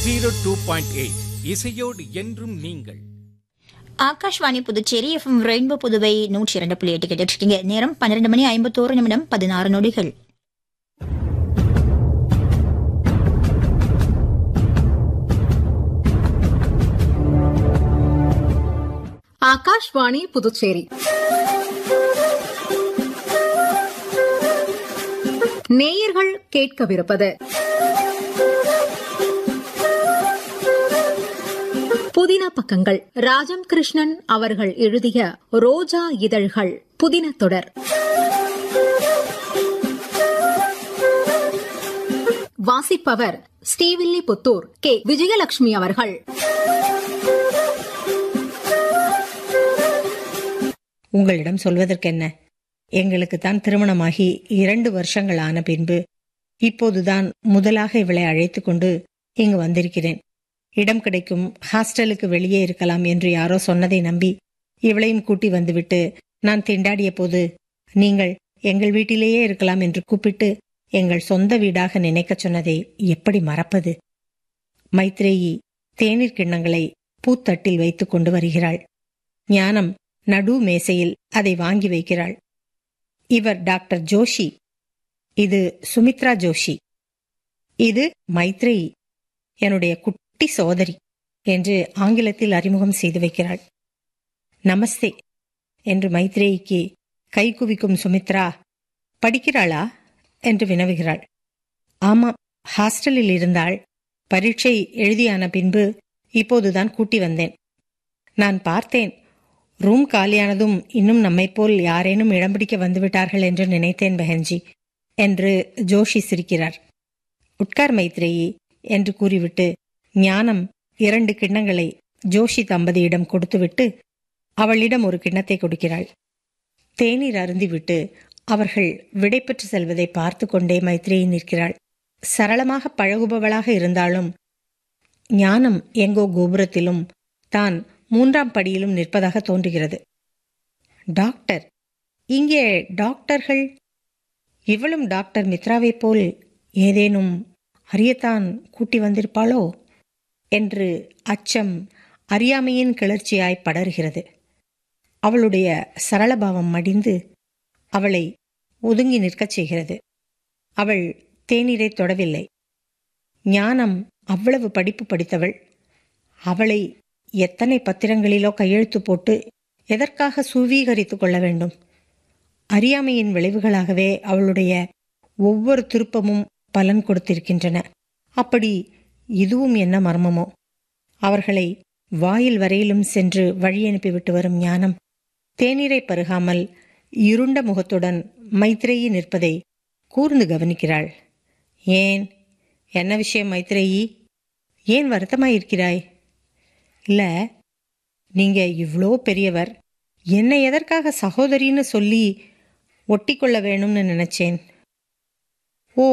zero two point eight இசையோடு என்றும் நீங்கள் ஆகாஷ்வாணி புதுச்சேரி எஃப்எம் ரெயின்போ புதுவை நூற்றி இரண்டு புள்ளி எட்டு கேட்டுட்டு இருக்கீங்க நேரம் பன்னிரண்டு மணி ஐம்பத்தோரு நிமிடம் பதினாறு நொடிகள் ஆகாஷ்வாணி புதுச்சேரி நேயர்கள் கேட்கவிருப்பது புதின பக்கங்கள் ராஜம் கிருஷ்ணன் அவர்கள் எழுதிய ரோஜா இதழ்கள் புதின தொடர் வாசிப்பவர் ஸ்ரீவில்லிபுத்தூர் கே விஜயலட்சுமி அவர்கள் உங்களிடம் சொல்வதற்கென்ன எங்களுக்கு தான் திருமணமாகி இரண்டு வருஷங்கள் ஆன பின்பு இப்போதுதான் முதலாக இவளை அழைத்துக் கொண்டு இங்கு வந்திருக்கிறேன் இடம் கிடைக்கும் ஹாஸ்டலுக்கு வெளியே இருக்கலாம் என்று யாரோ சொன்னதை நம்பி இவளையும் கூட்டி வந்துவிட்டு நான் திண்டாடிய போது நீங்கள் எங்கள் வீட்டிலேயே இருக்கலாம் என்று கூப்பிட்டு எங்கள் சொந்த வீடாக நினைக்கச் சொன்னதை எப்படி மறப்பது மைத்ரேயி தேநீர் கிண்ணங்களை பூத்தட்டில் வைத்துக் கொண்டு வருகிறாள் ஞானம் நடு மேசையில் அதை வாங்கி வைக்கிறாள் இவர் டாக்டர் ஜோஷி இது சுமித்ரா ஜோஷி இது மைத்ரேயி என்னுடைய குட்டி சோதரி என்று ஆங்கிலத்தில் அறிமுகம் செய்து வைக்கிறாள் நமஸ்தே என்று மைத்ரேயிக்கு கை குவிக்கும் சுமித்ரா படிக்கிறாளா என்று வினவுகிறாள் ஆமா ஹாஸ்டலில் இருந்தாள் பரீட்சை எழுதியான பின்பு இப்போதுதான் கூட்டி வந்தேன் நான் பார்த்தேன் ரூம் காலியானதும் இன்னும் நம்மைப் போல் யாரேனும் இடம் பிடிக்க வந்துவிட்டார்கள் என்று நினைத்தேன் பெஹன்ஜி என்று ஜோஷி சிரிக்கிறார் உட்கார் மைத்ரேயி என்று கூறிவிட்டு ஞானம் இரண்டு கிண்ணங்களை ஜோஷி தம்பதியிடம் கொடுத்துவிட்டு அவளிடம் ஒரு கிண்ணத்தை கொடுக்கிறாள் தேநீர் அருந்திவிட்டு அவர்கள் விடைபெற்று செல்வதை பார்த்து கொண்டே மைத்ரேயி நிற்கிறாள் சரளமாக பழகுபவளாக இருந்தாலும் ஞானம் எங்கோ கோபுரத்திலும் தான் மூன்றாம் படியிலும் நிற்பதாக தோன்றுகிறது டாக்டர் இங்கே டாக்டர்கள் இவளும் டாக்டர் மித்ராவைப் போல் ஏதேனும் அறியத்தான் கூட்டி வந்திருப்பாளோ என்று அச்சம் அறியாமையின் கிளர்ச்சியாய் படர்கிறது அவளுடைய சரளபாவம் மடிந்து அவளை ஒதுங்கி நிற்கச் செய்கிறது அவள் தேநீரை தொடவில்லை ஞானம் அவ்வளவு படிப்பு படித்தவள் அவளை எத்தனை பத்திரங்களிலோ கையெழுத்து போட்டு எதற்காக சுவீகரித்துக் கொள்ள வேண்டும் அறியாமையின் விளைவுகளாகவே அவளுடைய ஒவ்வொரு திருப்பமும் பலன் கொடுத்திருக்கின்றன அப்படி இதுவும் என்ன மர்மமோ அவர்களை வாயில் வரையிலும் சென்று வழி அனுப்பிவிட்டு வரும் ஞானம் தேநீரை பருகாமல் இருண்ட முகத்துடன் மைத்ரேயி நிற்பதை கூர்ந்து கவனிக்கிறாள் ஏன் என்ன விஷயம் மைத்ரேயி ஏன் வருத்தமாயிருக்கிறாய் இல்ல நீங்க இவ்வளோ பெரியவர் என்னை எதற்காக சகோதரின்னு சொல்லி ஒட்டிக்கொள்ள வேணும்னு நினைச்சேன் ஓ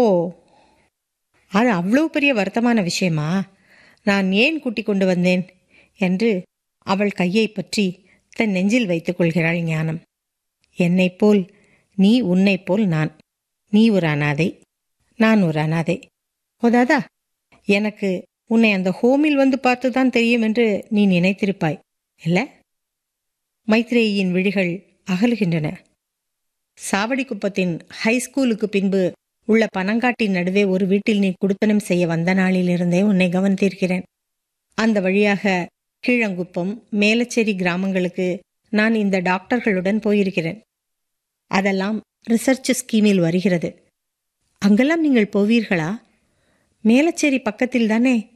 அது அவ்வளோ பெரிய வருத்தமான விஷயமா நான் ஏன் கூட்டிக் கொண்டு வந்தேன் என்று அவள் கையை பற்றி தன் நெஞ்சில் வைத்துக் கொள்கிறாள் ஞானம் என்னைப் போல் நீ உன்னைப் போல் நான் நீ ஒரு அனாதை நான் ஒரு அனாதை போதாதா எனக்கு உன்னை அந்த ஹோமில் வந்து பார்த்துதான் தெரியும் என்று நீ நினைத்திருப்பாய் இல்ல மைத்ரேயின் விழிகள் அகலுகின்றன சாவடி குப்பத்தின் ஹைஸ்கூலுக்கு பின்பு உள்ள பனங்காட்டின் நடுவே ஒரு வீட்டில் நீ குடுத்தனம் செய்ய வந்த நாளிலிருந்தே உன்னை கவனித்திருக்கிறேன் அந்த வழியாக கீழங்குப்பம் மேலச்சேரி கிராமங்களுக்கு நான் இந்த டாக்டர்களுடன் போயிருக்கிறேன் அதெல்லாம் ரிசர்ச் ஸ்கீமில் வருகிறது அங்கெல்லாம் நீங்கள் போவீர்களா மேலச்சேரி பக்கத்தில் தானே